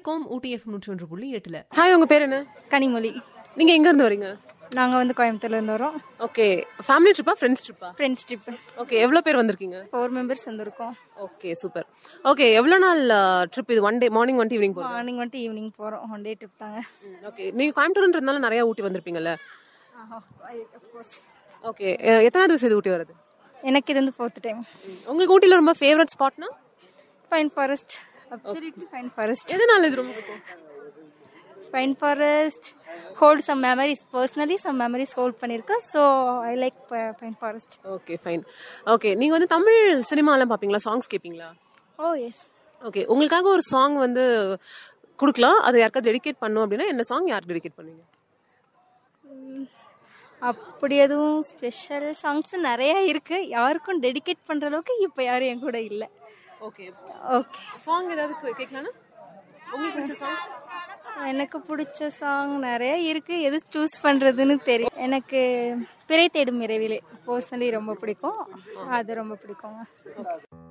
இருக்கோம் ஊட்டி எஃப் நூற்றி ஒன்று புள்ளி எட்டுல ஹாய் உங்க பேர் என்ன கனிமொழி நீங்க எங்க இருந்து வரீங்க நாங்கள் வந்து கோயம்புத்தூர்ல இருந்து வரோம் ஓகே ஃபேமிலி ட்ரிப்பா ஃப்ரெண்ட்ஸ் ட்ரிப்பா ஃப்ரெண்ட்ஸ் ட்ரிப்பு ஓகே எவ்வளவு பேர் வந்திருக்கீங்க ஃபோர் மெம்பர்ஸ் வந்திருக்கோம் ஓகே சூப்பர் ஓகே எவ்வளவு நாள் ட்ரிப் இது ஒன் டே மார்னிங் வந்துட்டு ஈவினிங் போறோம் மார்னிங் வந்துட்டு ஈவினிங் போகிறோம் ஒன் டே ட்ரிப் தாங்க ஓகே நீங்க கோயம்புத்தூர்ன்றதுனால நிறைய ஊட்டி வந்திருப்பீங்கல்ல அஃப்கோர்ஸ் ஓகே எத்தனாவது வருஷம் இது ஊட்டி வருது எனக்கு இது வந்து ஃபோர்த் டைம் உங்களுக்கு ஊட்டில ரொம்ப ஃபேவரட் ஸ்பாட்னா pine forest absolutely fine forest எதனால இது ரொம்ப பிடிக்கும் pine forest hold some memories personally some memories hold பண்ணியிருக்கேன் so I like pine forest okay fine okay நீங்க வந்து தமிழ் சினிமாலாம் பாப்பீங்களா சாங்ஸ் கேப்பீங்களா ஓ எஸ் ஓகே உங்களுக்காக ஒரு சாங் வந்து கொடுக்கலாம் அதை யாருக்காவது டெடிகேட் பண்ணும் அப்படின்னா என்ன சாங் யாருக்கு டெடிகேட் பண்ணுவீங்க அப்படி எதுவும் ஸ்பெஷல் சாங்ஸ் நிறைய இருக்கு யாருக்கும் டெடிகேட் பண்ற அளவுக்கு இப்போ யாரும் என் கூட இல்லை ஓகே ஓகே சாங் ஏதாவது கேட்கலாம்னா உங்களுக்கு பிடிச்ச சாங் எனக்கு பிடிச்ச சாங் நிறைய இருக்கு எது சூஸ் பண்றதுன்னு தெரியும் எனக்கு பிறை தேடும் இரவிலே பர்சனலி ரொம்ப பிடிக்கும் அது ரொம்ப பிடிக்குங்க